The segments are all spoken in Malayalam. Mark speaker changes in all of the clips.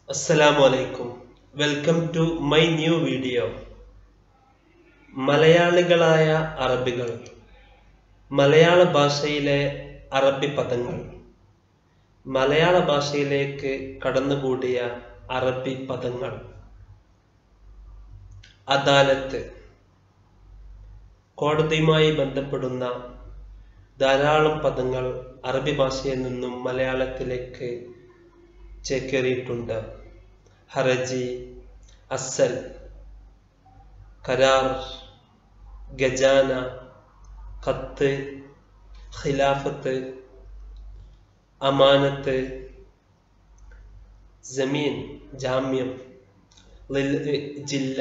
Speaker 1: അസ്സലാമു അലൈക്കും welcome to my new video മലയാളികളായ അറബികൾ മലയാള ഭാഷയിലെ അറബി പദങ്ങൾ മലയാള ഭാഷയിലേക്ക് കടന്നുകൂടിയ അറബി പദങ്ങൾ അദാലത്ത് കോടതിയുമായി ബന്ധപ്പെടുന്ന ധാരാളം പദങ്ങൾ അറബി ഭാഷയിൽ നിന്നും മലയാളത്തിലേക്ക് ചേക്കേറിയിട്ടുണ്ട് ഹറജി അസൽ കരാർ ഗജാന ഖത്ത് ഖിലാഫത്ത് അമാനത്ത് ജമീൻ ജാമ്യം ലിൽ ജില്ല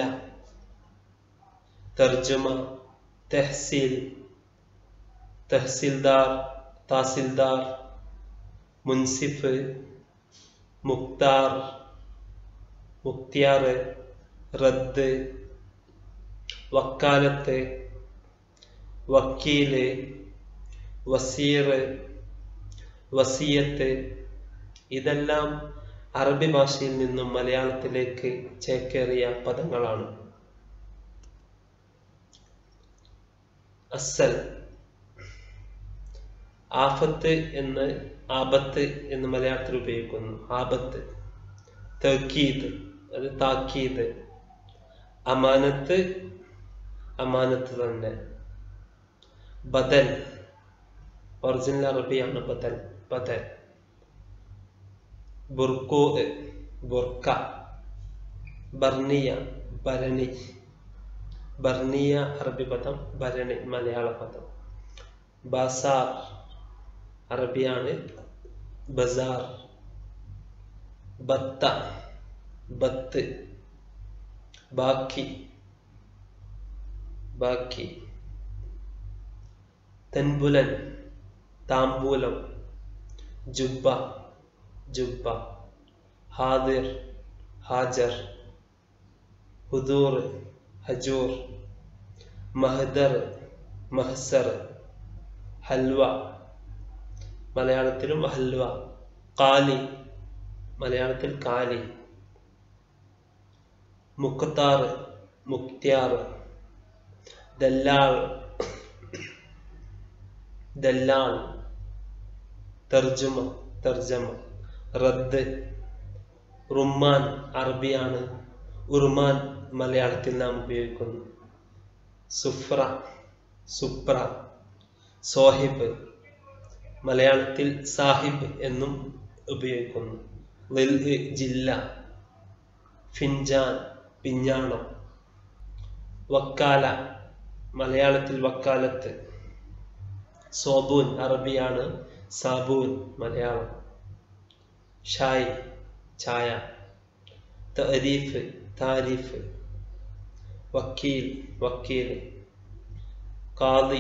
Speaker 1: തർജുമ തെഹ്സീൽ തഹസിൽദാർ താസിൽദാർ മുൻസിഫ് മുക്താർ മുക്തിയാർ റദ്ദ് വക്കാലത്ത് വക്കീല് വസീർ വസീയത്ത് ഇതെല്ലാം അറബി ഭാഷയിൽ നിന്നും മലയാളത്തിലേക്ക് ചേക്കേറിയ പദങ്ങളാണ് അസൽ ആഫത്ത് എന്ന് ആപത്ത് എന്ന് മലയാളത്തിൽ ഉപയോഗിക്കുന്നു ആപത്ത് തക്കീത് അത് താക്കീത് അമാനത്ത് അമാനത്ത് തന്നെ ബദൽ ഒറിജിനൽ അറബിയാണ് ബദൽ ബദൽ ബുർക്കോ ബുർക്ക ബർണിയ ഭരണി ബർണിയ അറബി പദം ഭരണി മലയാള പദം ബസാർ അറബിയാണ് ബസാർ ബത്ത ബത്ത് ബാക്കി ബാക്കി തെൻപുലൻ താമ്പൂലം ജുബ്ബ ജുബ്ബ ഹാദിർ ഹാജർ ഹുദൂർ ഹജൂർ മഹദർ മഹസർ ഹൽവ മലയാളത്തിലും ഹൽവ കാലി മലയാളത്തിൽ കാലി മുക്താർ മുക്തിയാർ ദല്ലാൾ ദല്ലാൾ തർജുമ തർജമ റദ്ദ് റുമാൻ അറബിയാണ് ഉർമാൻ മലയാളത്തിൽ നാം ഉപയോഗിക്കുന്നു സുഫ്ര സുപ്ര സോഹിബ് മലയാളത്തിൽ സാഹിബ് എന്നും ഉപയോഗിക്കുന്നു ജില്ല ഫിൻജാൻ പിഞ്ഞാണം വക്കാല മലയാളത്തിൽ വക്കാലത്ത് സോബൂൻ അറബിയാണ് സാബൂൻ മലയാളം ഷായ് ചായ തരീഫ് താരീഫ് വക്കീൽ വക്കീൽ കാദി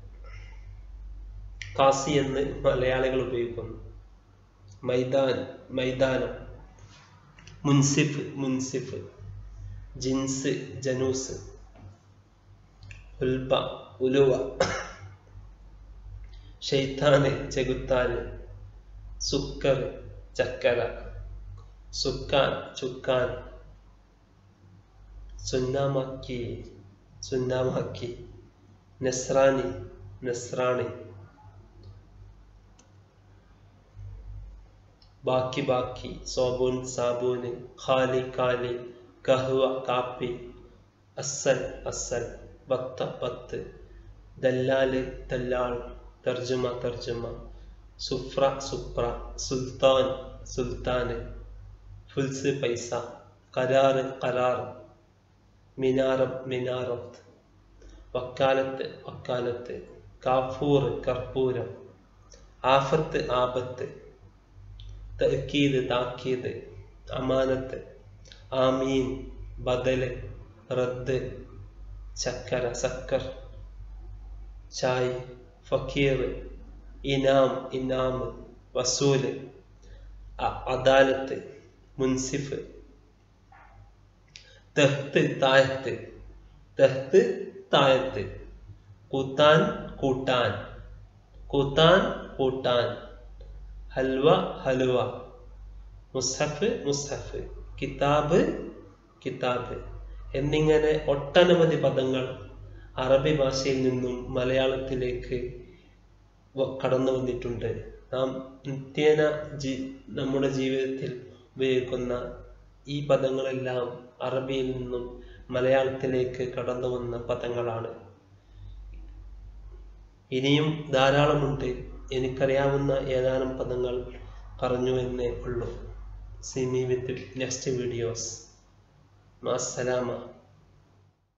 Speaker 1: കാസി എന്ന് മലയാളികൾ ഉപയോഗിക്കുന്നു മൈതാൻ മൈതാനം മുൻസിഫ് മുൻസിഫ് ജിൻസ് ജനൂസ് ഉൽബ ഉലുവ ഷെയ്ത്താന് ചെകുത്താന് സുക്കർ ചക്കര സുക്കാൻ ചുക്കാൻ സുന്നാമാക്കി സുന്നാമാക്കി നസ്രാനി നസ്രാണി ബാക്കി ബാക്കി സോബൂൻ സാബൂന് ഖാലി കാലി കഹ്വ കാപ്പി അസൽ അസൽ ബത്ത ബത്ത് ദല്ലാല് ദല്ലാൾ തർജുമ തർജുമ സുഫ്ര സുപ്ര സുൽത്താൻ സുൽത്താന് ഫുൽസ് പൈസ കരാറ് കരാർ മിനാറം മിനാറത്ത് വക്കാലത്ത് വക്കാലത്ത് കാഫൂർ കർപ്പൂരം ആഫത്ത് ആപത്ത് തക്കീത് താക്കീത് അമാനത്ത് ആമീൻ ബദല് റദ്ദ് ചക്കര സക്കർ ചായ് ഫക്കീർ ഇനാം ഇനാം വസൂല് അദാലത്ത് മുൻസിഫ് തെഹ്ത്ത് താഴത്ത് തെഹ്ത്ത് താഴത്ത് കൂത്താൻ കൂട്ടാൻ കൂത്താൻ കൂട്ടാൻ ഹൽവ ഹലുവ മുസ്ഹഫ് മുസ്ഹഫ് കിതാബ് കിതാബ് എന്നിങ്ങനെ ഒട്ടനവധി പദങ്ങൾ അറബി ഭാഷയിൽ നിന്നും മലയാളത്തിലേക്ക് വ- കടന്നു വന്നിട്ടുണ്ട് നാം നിത്യേന ജി നമ്മുടെ ജീവിതത്തിൽ ഉപയോഗിക്കുന്ന ഈ പദങ്ങളെല്ലാം അറബിയിൽ നിന്നും മലയാളത്തിലേക്ക് കടന്നു വന്ന പദങ്ങളാണ് ഇനിയും ധാരാളമുണ്ട് എനിക്കറിയാവുന്ന ഏതാനും പദങ്ങൾ പറഞ്ഞു എന്നേ ഉള്ളൂ see me with next videos മാസലാമ